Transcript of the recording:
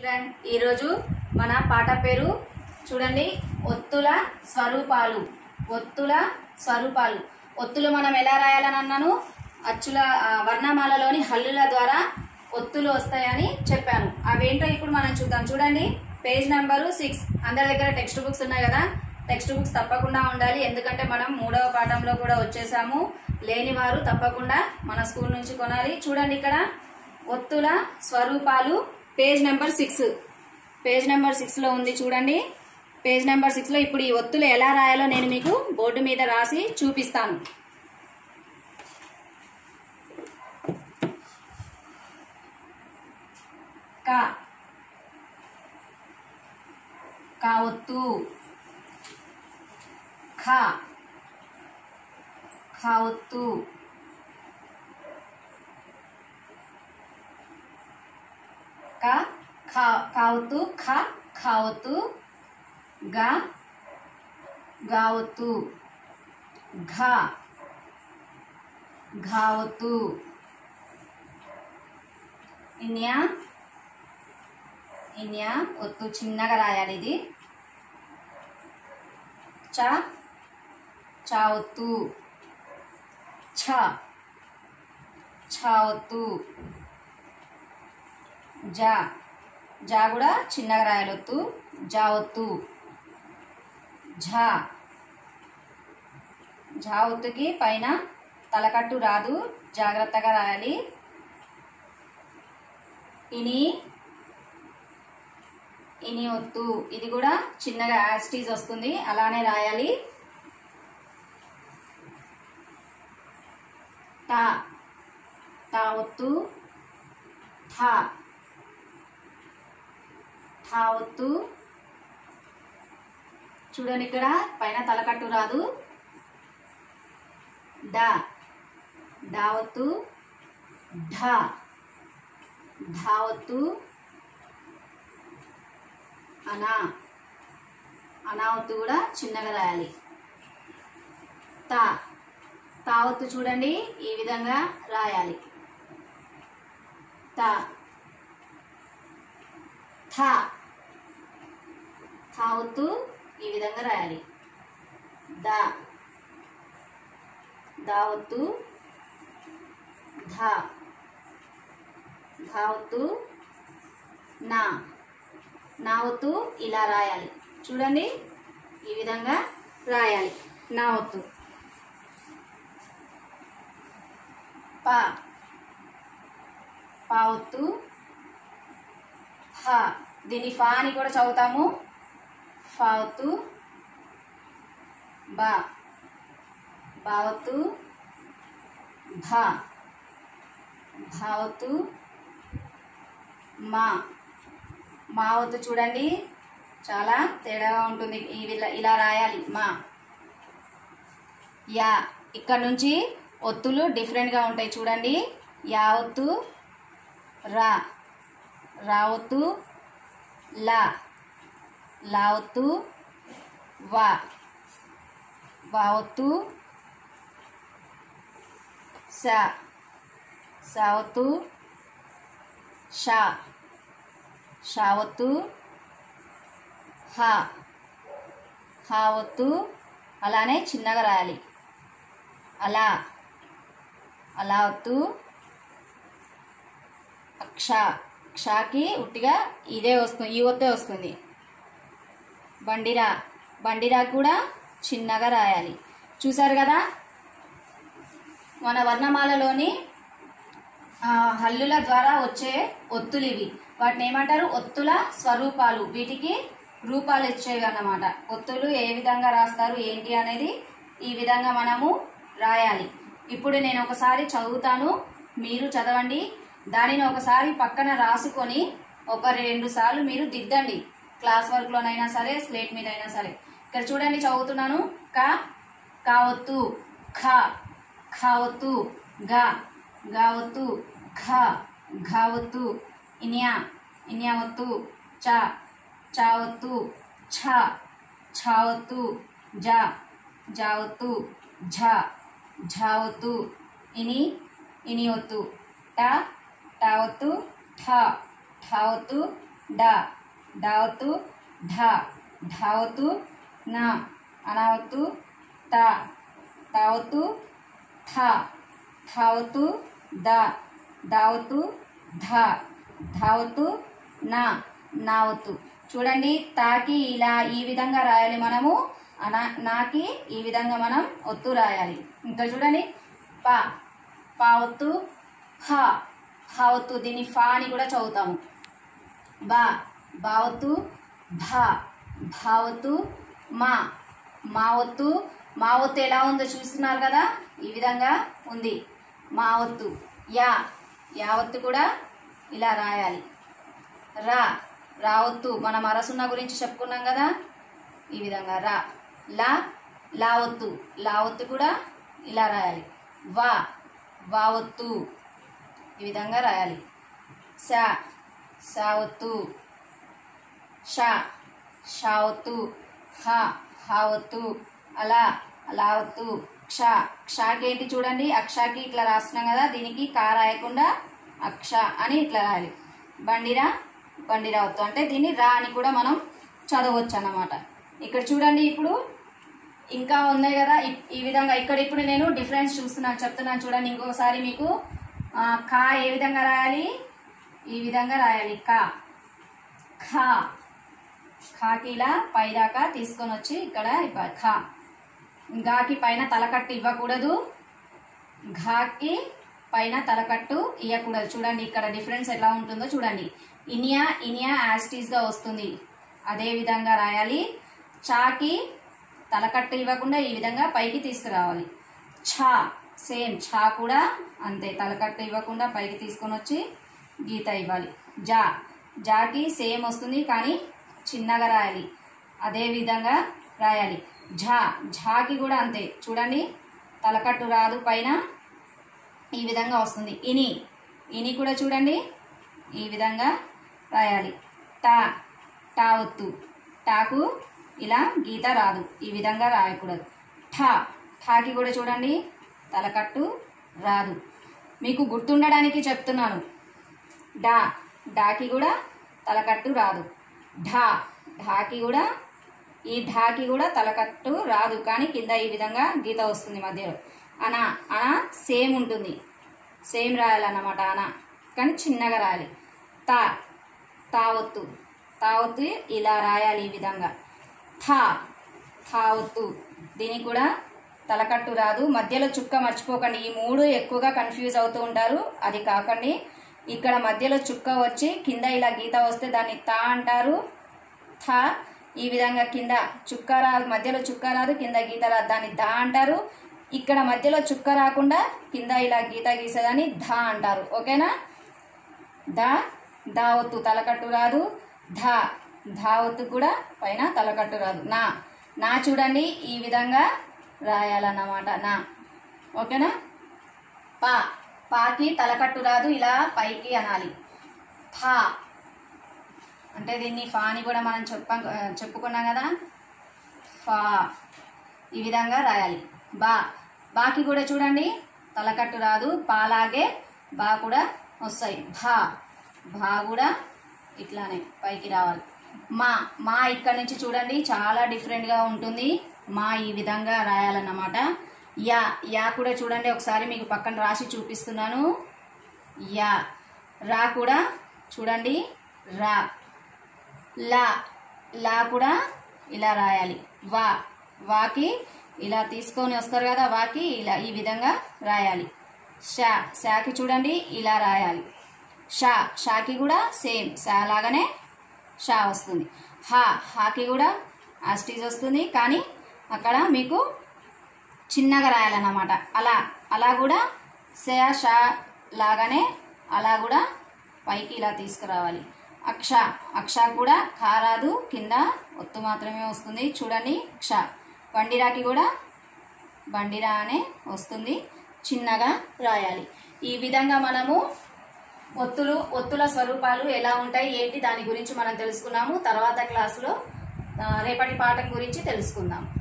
children ఈరోజు మన పాట పేరు చూడండి ఒత్తుల స్వరూపాలు ఒత్తుల స్వరూపాలు ఒత్తులు మనం ఎలా రాయాలని అన్నాను అచ్చుల ఆ, వర్ణమాలలోని హల్లుల ద్వారా ఒత్తులు వస్తాయని చెప్పాను అవేంటో ఇప్పుడు మనం చూద్దాం చూడండి పేజ్ నెంబరు సిక్స్ అందరి దగ్గర టెక్స్ట్ బుక్స్ ఉన్నాయి కదా టెక్స్ట్ బుక్స్ తప్పకుండా ఉండాలి ఎందుకంటే మనం మూడవ పాఠంలో కూడా వచ్చేసాము లేని వారు తప్పకుండా మన స్కూల్ నుంచి కొనాలి చూడండి ఇక్కడ ఒత్తుల స్వరూపాలు page number six page number six లో ఉంది చూడండి పేజ్ నెంబర్ సిక్స్ లో ఇప్పుడు ఈ ఒత్తులు ఎలా రాయాలో నేను మీకు బోర్డు మీద రాసి చూపిస్తాను క కా ఒత్తు ఖ ఖ ఒత్తు క ఖ కావత్తు ఖ ఖావత్తు గ గావత్తు ఘ ఘావత్తు ఇన్యా ఇన్యా ఒత్తు చిన్నగా రాయాలి ఇది చ చా ఒత్తు ఛ ఛా ఒత్తు జా జా కూడా చిన్నగా రాయాలి ఒత్తు జా ఒత్తు ఝా ఝా ఒత్తుకి పైన తలకట్టు రాదు జాగ్రత్తగా రాయాలి ఇని ఇని ఒత్తు ఇది కూడా చిన్నగా యాస్టీజ్ వస్తుంది అలానే రాయాలి టా టా ఒత్తు ఠా ఠా ఒత్తు చూడండి ఇక్కడ పైన తలకట్టు రాదు డా డా ఒత్తు ఢా ఢా ఒత్తు అనా అనా ఒత్తు కూడా చిన్నగా రాయాలి తా తా ఒత్తు చూడండి ఈ విధంగా రాయాలి తా థా థా ఒత్తు ఈ విధంగా రాయాలి దా దా ఒత్తు ధా ధా ఒత్తు నా నా ఒత్తు ఇలా రాయాలి చూడండి ఈ విధంగా రాయాలి నా ఒత్తు పా పా ఒత్తు హ దీన్ని ఫా అని కూడా చదువుతాము ఫా ఒత్తు బా బా ఒత్తు భా భా ఒత్తు మా మా వద్దు చూడండి చాలా తేడాగా ఉంటుంది ఈ విధ ఇలా రాయాలి మా యా ఇక్కడ నుంచి ఒత్తులు డిఫరెంట్గా ఉంటాయి చూడండి యా ఒత్తు రా రా ఒత్తు లా లా ఒత్తు వా వా ఒత్తు సా సా ఒత్తు షా షా ఒత్తు హా హా ఒత్తు అలానే చిన్నగా రాయాలి అలా అలా ఒత్తు అక్ష క్షాకి ఉట్టిగా ఇదే వస్తుంది ఈ ఒత్తే వస్తుంది బండిరా బండిరా కూడా చిన్నగా రాయాలి చూసారు కదా మన వర్ణమాలలోని ఆ, హల్లుల ద్వారా వచ్చే ఒత్తులు ఇవి వాటిని ఏమంటారు ఒత్తుల స్వరూపాలు వీటికి రూపాలు ఇచ్చేవి అన్నమాట ఒత్తులు ఏ విధంగా రాస్తారు ఏంటి అనేది ఈ విధంగా మనము రాయాలి ఇప్పుడు నేను ఒకసారి చదువుతాను మీరు చదవండి దానిని ఒకసారి పక్కన రాసుకొని ఒక రెండు సార్లు మీరు దిద్దండి క్లాస్ వర్క్లోనైనా సరే స్లేట్ మీద అయినా సరే ఇక్కడ చూడండి చదువుతున్నాను క కా ఒత్తు ఖ ఖ ఒత్తు గ గా ఒత్తు ఘ ఘ ఒత్తు ఇన్యా ఇన్యా ఒత్తు చ చ ఒత్తు ఛ ఛ ఒత్తు జ జ ఒత్తు ఝ ఝ ఒత్తు ఇని ఇని ఒత్తు ట ట ఒత్తు ఠ ఠ ఒత్తు డ డావత్తు ఢ ఢావత్తు నా అనావత్తు త తావత్తు థ థావత్తు ద దావత్తు ధ ధావత్తు నా నావత్తు చూడండి తాకి ఇలా ఈ విధంగా రాయాలి మనము అనా నాకి ఈ విధంగా మనం ఒత్తు రాయాలి ఇంకా చూడండి పా పావత్తు హ హావత్తు దీన్ని ఫా అని కూడా చదువుతాము బా బావత్తు భా భావత్తు మా మావత్తు మావత్తు ఎలా ఉందో చూస్తున్నారు కదా ఈ విధంగా ఉంది మావత్తు యా యావత్తు కూడా ఇలా రాయాలి రా రావత్తు మనం అరసున్న గురించి చెప్పుకున్నాం కదా ఈ విధంగా రా లా లావత్తు లావత్తు కూడా ఇలా రాయాలి వా వావత్తు ఈ విధంగా రాయాలి సా సావత్తు షా షావత్తు హ హావత్తు అలా అలావత్తు క్ష క్షాకి ఏంటి చూడండి అక్షాకి ఇట్లా రాస్తున్నాం కదా దీనికి కా రాయకుండా అక్ష అని ఇట్లా రాయాలి బండిరా బండిరావత్తు అంటే దీన్ని రా అని కూడా మనం చదవచ్చు అన్నమాట ఇక్కడ చూడండి ఇప్పుడు ఇంకా ఉన్నాయి కదా ఈ- ఈ విధంగా ఇక్కడ ఇప్పుడు నేను డిఫరెన్స్ చూస్తున్నాను చెప్తున్నాను చూడండి ఇంకొకసారి మీకు ఆ, కా ఏ విధంగా రాయాలి ఈ విధంగా రాయాలి కా ఖా ఖాకి ఇలా పైదాకా తీసుకొని వచ్చి ఇక్కడ ఇవ్వాలి ఖా గాకి పైన తలకట్టు ఇవ్వకూడదు ఘాకి పైన తలకట్టు ఇవ్వకూడదు చూడండి ఇక్కడ డిఫరెన్స్ ఎలా ఉంటుందో చూడండి ఇనియా ఇనియా యాస్టీస్గా వస్తుంది అదే విధంగా రాయాలి చాకి తలకట్టు ఇవ్వకుండా ఈ విధంగా పైకి తీసుకురావాలి ఛా సేమ్ ఛా కూడా అంతే తలకట్టు ఇవ్వకుండా పైకి తీసుకొని వచ్చి గీత ఇవ్వాలి జా జాకి సేమ్ వస్తుంది కానీ చిన్నగా రాయాలి అదే విధంగా రాయాలి ఝా ఝాకి కూడా అంతే చూడండి తలకట్టు రాదు పైన ఈ విధంగా వస్తుంది ఇని ఇని కూడా చూడండి ఈ విధంగా రాయాలి టా టా ఒత్తు టాకు ఇలా గీత రాదు ఈ విధంగా రాయకూడదు ఠా ఠాకి కూడా చూడండి తలకట్టు రాదు మీకు గుర్తుండడానికి చెప్తున్నాను డా డాకి కూడా తలకట్టు రాదు ఢా ఢాకి కూడా ఈ ఢాకి కూడా తలకట్టు రాదు కానీ కింద ఈ విధంగా గీత వస్తుంది మధ్యలో అనా అనా సేమ్ ఉంటుంది సేమ్ రాయాలన్నమాట అనా కానీ చిన్నగా రాయాలి తా తావత్తు తావత్తు ఇలా రాయాలి ఈ విధంగా థా థావత్తు దీనికి కూడా తలకట్టు రాదు మధ్యలో చుక్క మర్చిపోకండి ఈ మూడు ఎక్కువగా కన్ఫ్యూజ్ అవుతూ ఉంటారు అది కాకండి ఇక్కడ మధ్యలో చుక్క వచ్చి కింద ఇలా గీత వస్తే దాన్ని తా అంటారు థా ఈ విధంగా కింద చుక్క రాదు మధ్యలో చుక్క రాదు కింద గీత రాదు దాన్ని దా అంటారు ఇక్కడ మధ్యలో చుక్క రాకుండా కింద ఇలా గీత గీసేదాన్ని ధా అంటారు ఓకేనా దా దావత్తు తలకట్టు రాదు ధా ధావత్తు కూడా పైన తలకట్టు రాదు నా నా చూడండి ఈ విధంగా రాయాలన్నమాట నా ఓకేనా పా పాకి తలకట్టు రాదు ఇలా పైకి అనాలి ఫా అంటే దీన్ని ఫా అని కూడా మనం చెప్ప చెప్పుకున్నాం కదా ఫా ఈ విధంగా రాయాలి బా బాకి కూడా చూడండి తలకట్టు రాదు పాలాగే బా కూడా వస్తాయి భా భా కూడా ఇట్లానే పైకి రావాలి మా మా ఇక్కడ నుంచి చూడండి చాలా డిఫరెంట్గా ఉంటుంది మా ఈ విధంగా రాయాలన్నమాట యా యా కూడా చూడండి ఒకసారి మీకు పక్కన రాసి చూపిస్తున్నాను యా రా కూడా చూడండి రా లా లా కూడా ఇలా రాయాలి వా వాకి ఇలా తీసుకొని వస్తారు కదా వాకి ఇలా ఈ విధంగా రాయాలి షా షాకి చూడండి ఇలా రాయాలి షా షాకి కూడా సేమ్ షా లాగానే షా వస్తుంది హా హాకి కూడా ఆస్టీజ్ వస్తుంది కానీ అక్కడ మీకు చిన్నగా రాయాలన్నమాట అలా అలా కూడా సే షా లాగానే అలా కూడా పైకి ఇలా తీసుకురావాలి అక్ష అక్ష కూడా కారాదు కింద ఒత్తు మాత్రమే వస్తుంది చూడండి క్ష బండిరాకి కూడా బండిరా అనే వస్తుంది చిన్నగా రాయాలి ఈ విధంగా మనము ఒత్తులు ఒత్తుల స్వరూపాలు ఎలా ఉంటాయి ఏంటి దాని గురించి మనం తెలుసుకున్నాము తర్వాత క్లాసులో ఆ, రేపటి పాఠం గురించి తెలుసుకుందాం